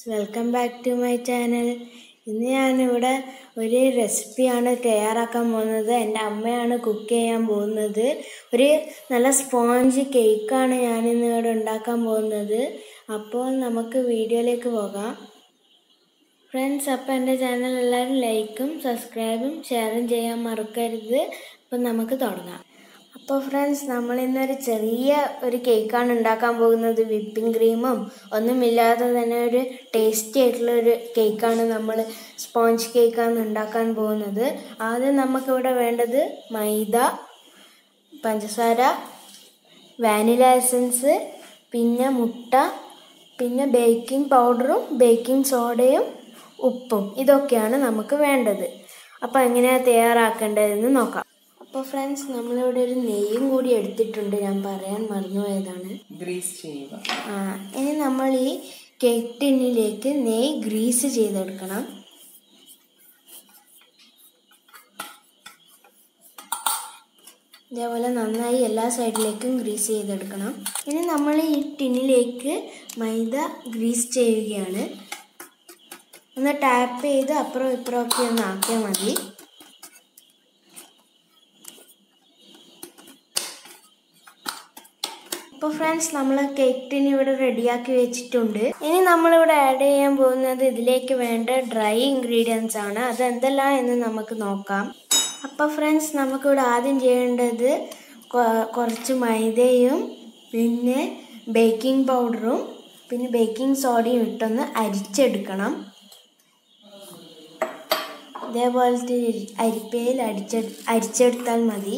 welcome back to my channel ഇന്ന് ഞാനിവിടെ ഒരു റെസിപ്പിയാണ് തയ്യാറാക്കാൻ പോകുന്നത് എൻ്റെ അമ്മയാണ് കുക്ക് ചെയ്യാൻ പോകുന്നത് ഒരു നല്ല സ്പോഞ്ച് കേക്കാണ് ഞാനിന്ന് ഇവിടെ ഉണ്ടാക്കാൻ പോകുന്നത് അപ്പോൾ നമുക്ക് വീഡിയോയിലേക്ക് പോകാം ഫ്രണ്ട്സ് അപ്പോൾ എൻ്റെ ചാനൽ എല്ലാവരും ലൈക്കും സബ്സ്ക്രൈബും ഷെയറും ചെയ്യാൻ മറക്കരുത് അപ്പം നമുക്ക് തുടങ്ങാം അപ്പോൾ ഫ്രണ്ട്സ് നമ്മൾ ഇന്നൊരു ചെറിയ ഒരു കേക്കാണ് ഉണ്ടാക്കാൻ പോകുന്നത് വിപ്പിംഗ് ക്രീമും ഒന്നുമില്ലാതെ തന്നെ ഒരു ടേസ്റ്റി ആയിട്ടുള്ള ഒരു കേക്കാണ് നമ്മൾ സ്പോഞ്ച് കേക്കാണ് ഉണ്ടാക്കാൻ പോകുന്നത് ആദ്യം നമുക്കിവിടെ വേണ്ടത് മൈദ പഞ്ചസാര വാനില എസൻസ് പിന്നെ മുട്ട പിന്നെ ബേക്കിംഗ് പൗഡറും ബേക്കിംഗ് സോഡയും ഉപ്പും ഇതൊക്കെയാണ് നമുക്ക് വേണ്ടത് അപ്പോൾ എങ്ങനെയാണ് തയ്യാറാക്കേണ്ടതെന്ന് നോക്കാം അപ്പോൾ ഫ്രണ്ട്സ് നമ്മളിവിടെ ഒരു നെയ്യും കൂടി എടുത്തിട്ടുണ്ട് ഞാൻ പറയാൻ മറന്നുപോയതാണ് ഗ്രീസ് ചെയ്യുക ആ ഇനി നമ്മൾ ഈ കേക്ക് ടിന്നിലേക്ക് നെയ്യ് ഗ്രീസ് ചെയ്തെടുക്കണം ഇതേപോലെ നന്നായി എല്ലാ സൈഡിലേക്കും ഗ്രീസ് ചെയ്തെടുക്കണം ഇനി നമ്മൾ ഈ ടിന്നിലേക്ക് മൈദ ഗ്രീസ് ചെയ്യുകയാണ് ഒന്ന് ടാപ്പ് ചെയ്ത് അപ്പുറം ഇപ്പുറം ഒക്കെ ഒന്ന് ആക്കിയാൽ മതി അപ്പോൾ ഫ്രണ്ട്സ് നമ്മൾ കേക്ക് ടിൻ ഇവിടെ റെഡിയാക്കി വെച്ചിട്ടുണ്ട് ഇനി നമ്മളിവിടെ ആഡ് ചെയ്യാൻ പോകുന്നത് ഇതിലേക്ക് വേണ്ട ഡ്രൈ ഇൻഗ്രീഡിയൻസ് ആണ് അത് എന്തെല്ലാം എന്ന് നമുക്ക് നോക്കാം അപ്പോൾ ഫ്രണ്ട്സ് നമുക്കിവിടെ ആദ്യം ചെയ്യേണ്ടത് കൊ- കുറച്ച് മൈദയും പിന്നെ ബേക്കിംഗ് പൗഡറും പിന്നെ ബേക്കിംഗ് സോഡയും ഇട്ടൊന്ന് അരിച്ചെടുക്കണം ഇതേപോലത്തെ അരിപ്പയിൽ അടിച്ചെ അരിച്ചെടുത്താൽ മതി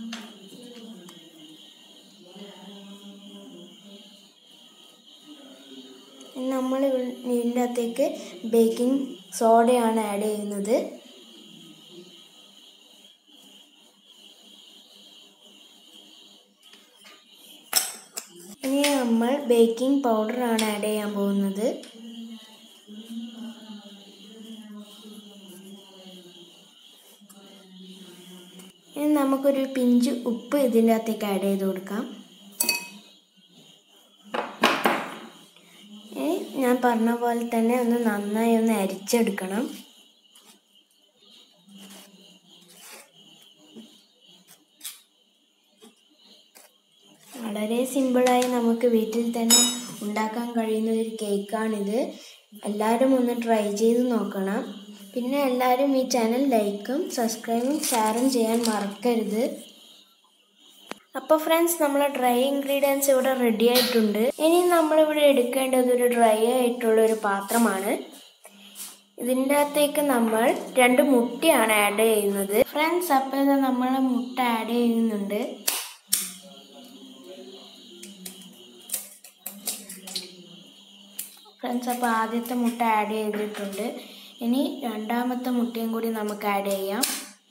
നമ്മൾ ഇതിൻ്റെ അകത്തേക്ക് ബേക്കിംഗ് സോഡയാണ് ആഡ് ചെയ്യുന്നത് ഇനി നമ്മൾ ബേക്കിംഗ് പൗഡറാണ് ആഡ് ചെയ്യാൻ പോകുന്നത് ഇനി നമുക്കൊരു പിഞ്ച് ഉപ്പ് ഇതിൻ്റെ അകത്തേക്ക് ആഡ് ചെയ്ത് കൊടുക്കാം ഇനി ഞാൻ പറഞ്ഞ പോലെ തന്നെ ഒന്ന് നന്നായി ഒന്ന് അരിച്ചെടുക്കണം വളരെ സിമ്പിളായി നമുക്ക് വീട്ടിൽ തന്നെ ഉണ്ടാക്കാൻ കഴിയുന്ന ഒരു കേക്കാണിത് എല്ലാവരും ഒന്ന് ട്രൈ ചെയ്ത് നോക്കണം പിന്നെ എല്ലാവരും ഈ ചാനൽ ലൈക്കും സബ്സ്ക്രൈബും ഷെയറും ചെയ്യാൻ മറക്കരുത് അപ്പോൾ ഫ്രണ്ട്സ് നമ്മളെ ഡ്രൈ ഇൻഗ്രീഡിയൻസ് ഇവിടെ റെഡി ആയിട്ടുണ്ട് ഇനി നമ്മളിവിടെ എടുക്കേണ്ടത് ഒരു ഡ്രൈ ആയിട്ടുള്ള ഒരു പാത്രമാണ് ഇതിൻ്റെ അകത്തേക്ക് നമ്മൾ രണ്ട് മുട്ടയാണ് ആഡ് ചെയ്യുന്നത് ഫ്രണ്ട്സ് അപ്പോൾ ഇത് നമ്മൾ മുട്ട ആഡ് ചെയ്യുന്നുണ്ട് ഫ്രണ്ട്സ് അപ്പോൾ ആദ്യത്തെ മുട്ട ആഡ് ചെയ്തിട്ടുണ്ട് ഇനി രണ്ടാമത്തെ മുട്ടയും കൂടി നമുക്ക് ആഡ് ചെയ്യാം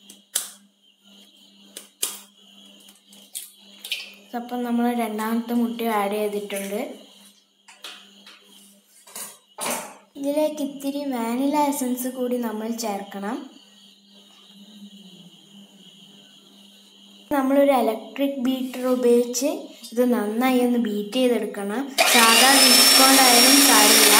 അപ്പം നമ്മൾ രണ്ടാമത്തെ മുട്ടയും ആഡ് ചെയ്തിട്ടുണ്ട് ഇതിലേക്ക് ഇത്തിരി വാനില എസൻസ് കൂടി നമ്മൾ ചേർക്കണം നമ്മളൊരു ഇലക്ട്രിക് ബീറ്റർ ഉപയോഗിച്ച് ഇത് നന്നായി ഒന്ന് ബീറ്റ് ചെയ്തെടുക്കണം സാധാ ബീറ്റ് കൊണ്ടായാലും കാര്യമില്ല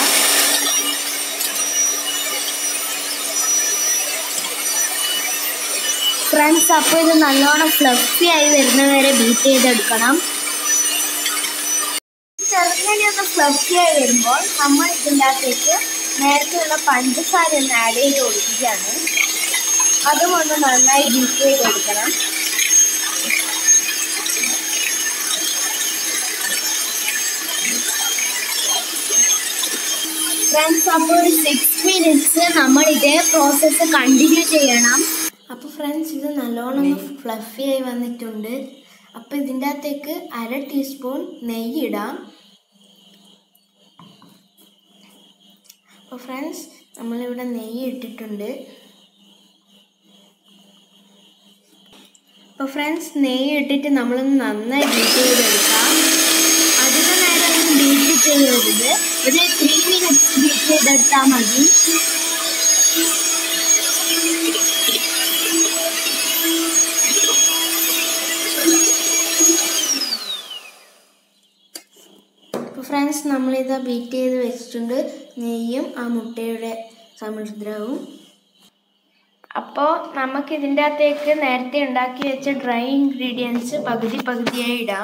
ഫ്രണ്ട്സ് അപ്പോൾ ഇത് നല്ലോണം ഫ്ലഫി ആയി വരുന്നവരെ ബീറ്റ് ചെയ്തെടുക്കണം ചെറുങ്ങനെ ഒന്ന് ഫ്ലഫി ആയി വരുമ്പോൾ നമ്മൾ ഇതിൻ്റെ അകത്തേക്ക് നേരത്തെയുള്ള പഞ്ചസാര ഒന്ന് ആഡ് ചെയ്ത് കൊടുക്കുകയാണ് അതും ഒന്ന് നന്നായി ബീറ്റ് ചെയ്തെടുക്കണം ഫ്രണ്ട്സ് അപ്പോൾ ഒരു സിക്സ് മിനിറ്റ്സ് നമ്മൾ ഇതേ പ്രോസസ്സ് കണ്ടിന്യൂ ചെയ്യണം അപ്പോൾ ഫ്രണ്ട്സ് ഇത് നല്ലോണം ഫ്ലഫി ആയി വന്നിട്ടുണ്ട് അപ്പോൾ ഇതിൻ്റെ അകത്തേക്ക് അര ടീസ്പൂൺ നെയ്യ് ഇടാം അപ്പോൾ ഫ്രണ്ട്സ് നമ്മളിവിടെ നെയ്യ് ഇട്ടിട്ടുണ്ട് അപ്പോൾ ഫ്രണ്ട്സ് നെയ്യ് ഇട്ടിട്ട് നമ്മളൊന്ന് നന്നായി ബീറ്റ് ചെയ്തെടുക്കാം അധിക നേരം ഒന്നും ബീറ്റ് ചെയ്യരുത് ഒരു ത്രീ മിനിറ്റ്സ് ബീറ്റ് ചെയ്തെടുത്താൽ മതി അപ്പോൾ ഫ്രണ്ട്സ് നമ്മളിത് ബീറ്റ് ചെയ്ത് വെച്ചിട്ടുണ്ട് നെയ്യും ആ മുട്ടയുടെ സമുദ്രവും അപ്പോൾ നമുക്ക് ഇതിൻ്റെ അകത്തേക്ക് നേരത്തെ ഉണ്ടാക്കി വെച്ച ഡ്രൈ ഇൻഗ്രീഡിയൻസ് പകുതി പകുതിയായി ഇടാം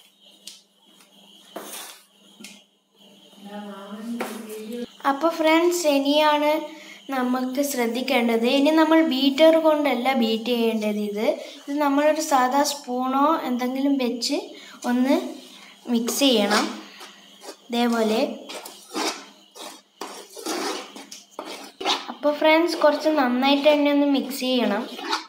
അപ്പോൾ ഫ്രണ്ട്സ് ഇനിയാണ് നമുക്ക് ശ്രദ്ധിക്കേണ്ടത് ഇനി നമ്മൾ ബീറ്റർ കൊണ്ടല്ല ബീറ്റ് ചെയ്യേണ്ടത് ഇത് ഇത് നമ്മളൊരു സാധാ സ്പൂണോ എന്തെങ്കിലും വെച്ച് ഒന്ന് മിക്സ് ചെയ്യണം ഇതേപോലെ അപ്പോൾ ഫ്രണ്ട്സ് കുറച്ച് നന്നായിട്ട് തന്നെ ഒന്ന് മിക്സ് ചെയ്യണം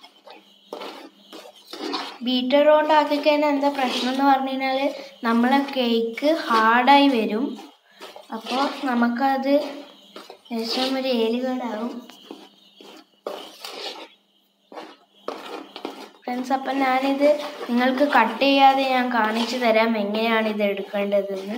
ബീറ്റർ കൊണ്ട് ആക്കി കഴിഞ്ഞാൽ എന്താ പ്രശ്നം എന്ന് പറഞ്ഞു കഴിഞ്ഞാൽ നമ്മളെ കേക്ക് ഹാർഡായി വരും അപ്പോൾ നമുക്കത് ശേഷം ഒരു ഏലുകേടാവും ഫ്രണ്ട്സ് അപ്പം ഞാനിത് നിങ്ങൾക്ക് കട്ട് ചെയ്യാതെ ഞാൻ കാണിച്ചു തരാം എങ്ങനെയാണ് ഇത് എടുക്കേണ്ടതെന്ന്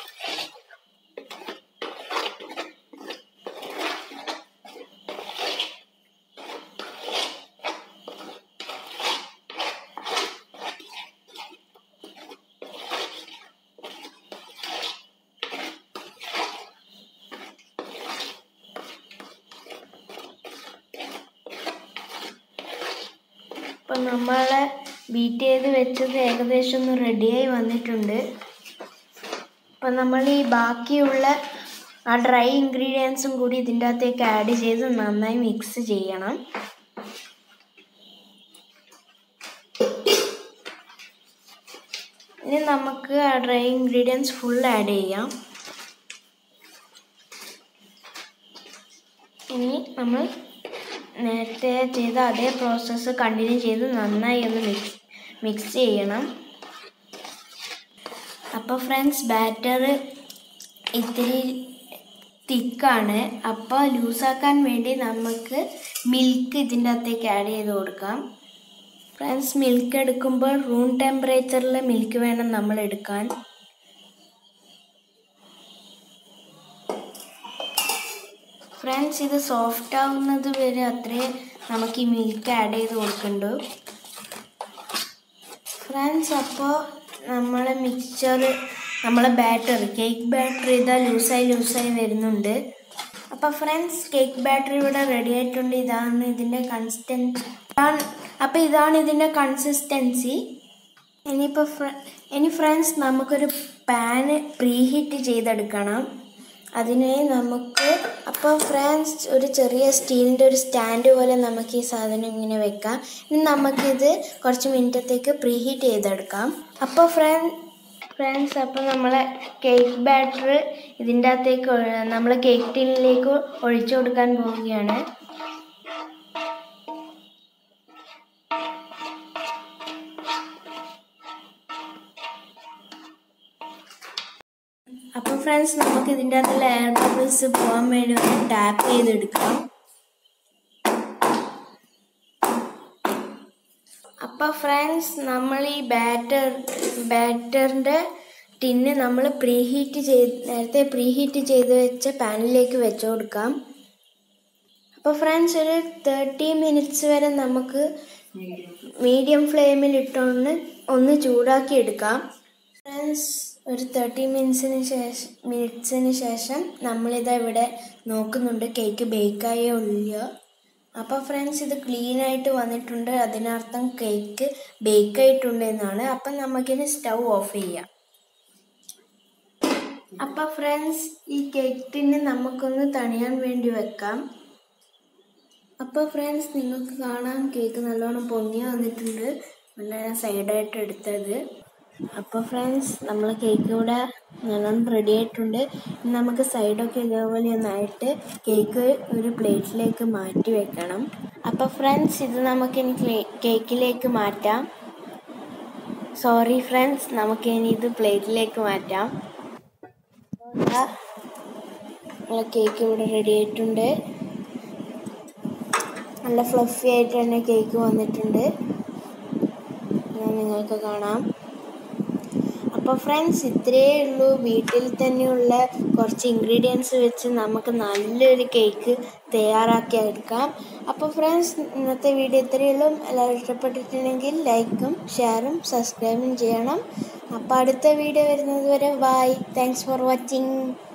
അപ്പം നമ്മളെ ബീറ്റ് ചെയ്ത് വെച്ചത് ഏകദേശം ഒന്ന് റെഡിയായി വന്നിട്ടുണ്ട് അപ്പം നമ്മൾ ഈ ബാക്കിയുള്ള ആ ഡ്രൈ ഇൻഗ്രീഡിയൻസും കൂടി ഇതിൻ്റെ അകത്തേക്ക് ആഡ് ചെയ്ത് നന്നായി മിക്സ് ചെയ്യണം ഇനി നമുക്ക് ആ ഡ്രൈ ഇൻഗ്രീഡിയൻസ് ഫുൾ ആഡ് ചെയ്യാം ഇനി നമ്മൾ നേരത്തെ ചെയ്ത അതേ പ്രോസസ്സ് കണ്ടിന്യൂ ചെയ്ത് നന്നായി ഒന്ന് മിക്സ് മിക്സ് ചെയ്യണം അപ്പോൾ ഫ്രണ്ട്സ് ബാറ്റർ ഇത്തിരി തിക്കാണ് അപ്പോൾ ലൂസാക്കാൻ വേണ്ടി നമുക്ക് മിൽക്ക് ഇതിൻ്റെ അകത്തേക്ക് ആഡ് ചെയ്ത് കൊടുക്കാം ഫ്രണ്ട്സ് മിൽക്ക് എടുക്കുമ്പോൾ റൂം ടെമ്പറേച്ചറിൽ മിൽക്ക് വേണം നമ്മൾ എടുക്കാൻ ഫ്രണ്ട്സ് ഇത് സോഫ്റ്റ് ആവുന്നത് വരെ അത്രേ നമുക്ക് ഈ മിൽക്ക് ആഡ് ചെയ്ത് കൊടുക്കണ്ടു ഫ്രണ്ട്സ് അപ്പോൾ നമ്മളെ മിക്സ്ചർ നമ്മളെ ബാറ്റർ കേക്ക് ബാറ്റർ ഇതാ ലൂസായി ലൂസായി വരുന്നുണ്ട് അപ്പോൾ ഫ്രണ്ട്സ് കേക്ക് ബാറ്റർ ഇവിടെ റെഡി ആയിട്ടുണ്ട് ഇതാണ് ഇതിൻ്റെ കൺസിസ്റ്റൻസി അപ്പോൾ ഇതാണ് ഇതിൻ്റെ കൺസിസ്റ്റൻസി ഇനിയിപ്പോൾ ഫ്ര ഇനി ഫ്രണ്ട്സ് നമുക്കൊരു പാന് പ്രീഹീറ്റ് ചെയ്തെടുക്കണം അതിനെ നമുക്ക് അപ്പോൾ ഫ്രണ്ട്സ് ഒരു ചെറിയ സ്റ്റീലിൻ്റെ ഒരു സ്റ്റാൻഡ് പോലെ നമുക്ക് ഈ സാധനം ഇങ്ങനെ വെക്കാം ഇനി നമുക്കിത് കുറച്ച് മിനിറ്റത്തേക്ക് പ്രീഹീറ്റ് ചെയ്തെടുക്കാം അപ്പോൾ ഫ്രണ്ട് ഫ്രണ്ട്സ് അപ്പോൾ നമ്മളെ കേക്ക് ബാറ്റർ ഇതിൻ്റെ അകത്തേക്ക് നമ്മൾ കേക്ക് ടീനിലേക്ക് ഒഴിച്ചു കൊടുക്കാൻ പോവുകയാണ് അപ്പോൾ ഫ്രണ്ട്സ് നമുക്ക് ഇതിൻ്റെ അകത്തുള്ള എയർ ബബിൾസ് പോകാൻ വേണ്ടി ഒന്ന് ടാപ്പ് ചെയ്തെടുക്കാം അപ്പോൾ ഫ്രണ്ട്സ് നമ്മൾ ഈ ബാറ്റർ ബാറ്ററിൻ്റെ ടിന്ന് നമ്മൾ പ്രീഹീറ്റ് ചെയ്ത് നേരത്തെ പ്രീഹീറ്റ് ചെയ്ത് വെച്ച പാനിലേക്ക് വെച്ചു കൊടുക്കാം അപ്പോൾ ഫ്രണ്ട്സ് ഒരു തേർട്ടി മിനിറ്റ്സ് വരെ നമുക്ക് മീഡിയം ഫ്ലെയിമിൽ ഇട്ടൊന്ന് ഒന്ന് ചൂടാക്കി എടുക്കാം ഫ്രണ്ട്സ് ഒരു തേർട്ടി മിനിറ്റ്സിന് ശേഷം മിനിറ്റ്സിന് ശേഷം നമ്മളിത് ഇവിടെ നോക്കുന്നുണ്ട് കേക്ക് ബേക്കായേ ഉള്ളൂ അപ്പോൾ ഫ്രണ്ട്സ് ഇത് ക്ലീൻ ആയിട്ട് വന്നിട്ടുണ്ട് അതിനർത്ഥം കേക്ക് ബേക്ക് ആയിട്ടുണ്ട് എന്നാണ് അപ്പം നമുക്കിനി സ്റ്റൗ ഓഫ് ചെയ്യാം അപ്പോൾ ഫ്രണ്ട്സ് ഈ കേക്കിന് നമുക്കൊന്ന് തണിയാൻ വേണ്ടി വെക്കാം അപ്പോൾ ഫ്രണ്ട്സ് നിങ്ങൾക്ക് കാണാം കേക്ക് നല്ലോണം പൊങ്ങി വന്നിട്ടുണ്ട് നല്ല സൈഡായിട്ട് എടുത്തത് അപ്പോൾ ഫ്രണ്ട്സ് നമ്മൾ കേക്ക് ഇവിടെ നല്ലോണം റെഡി ആയിട്ടുണ്ട് ഇനി നമുക്ക് സൈഡൊക്കെ ഇതേപോലെ ഒന്നായിട്ട് കേക്ക് ഒരു പ്ലേറ്റിലേക്ക് മാറ്റി വെക്കണം അപ്പോൾ ഫ്രണ്ട്സ് ഇത് നമുക്കിനി കേക്കിലേക്ക് മാറ്റാം സോറി ഫ്രണ്ട്സ് നമുക്കിനി ഇത് പ്ലേറ്റിലേക്ക് മാറ്റാം നമ്മളെ കേക്ക് ഇവിടെ റെഡി ആയിട്ടുണ്ട് നല്ല ഫ്ലഫി ആയിട്ട് തന്നെ കേക്ക് വന്നിട്ടുണ്ട് നിങ്ങൾക്ക് കാണാം അപ്പോൾ ഫ്രണ്ട്സ് ഇത്രയേ ഉള്ളൂ വീട്ടിൽ തന്നെയുള്ള കുറച്ച് ഇൻഗ്രീഡിയൻസ് വെച്ച് നമുക്ക് നല്ലൊരു കേക്ക് തയ്യാറാക്കി എടുക്കാം അപ്പോൾ ഫ്രണ്ട്സ് ഇന്നത്തെ വീഡിയോ ഇത്രയേ ഉള്ളൂ എല്ലാവരും ഇഷ്ടപ്പെട്ടിട്ടുണ്ടെങ്കിൽ ലൈക്കും ഷെയറും സബ്സ്ക്രൈബും ചെയ്യണം അപ്പോൾ അടുത്ത വീഡിയോ വരുന്നത് വരെ ബൈ താങ്ക്സ് ഫോർ വാച്ചിങ്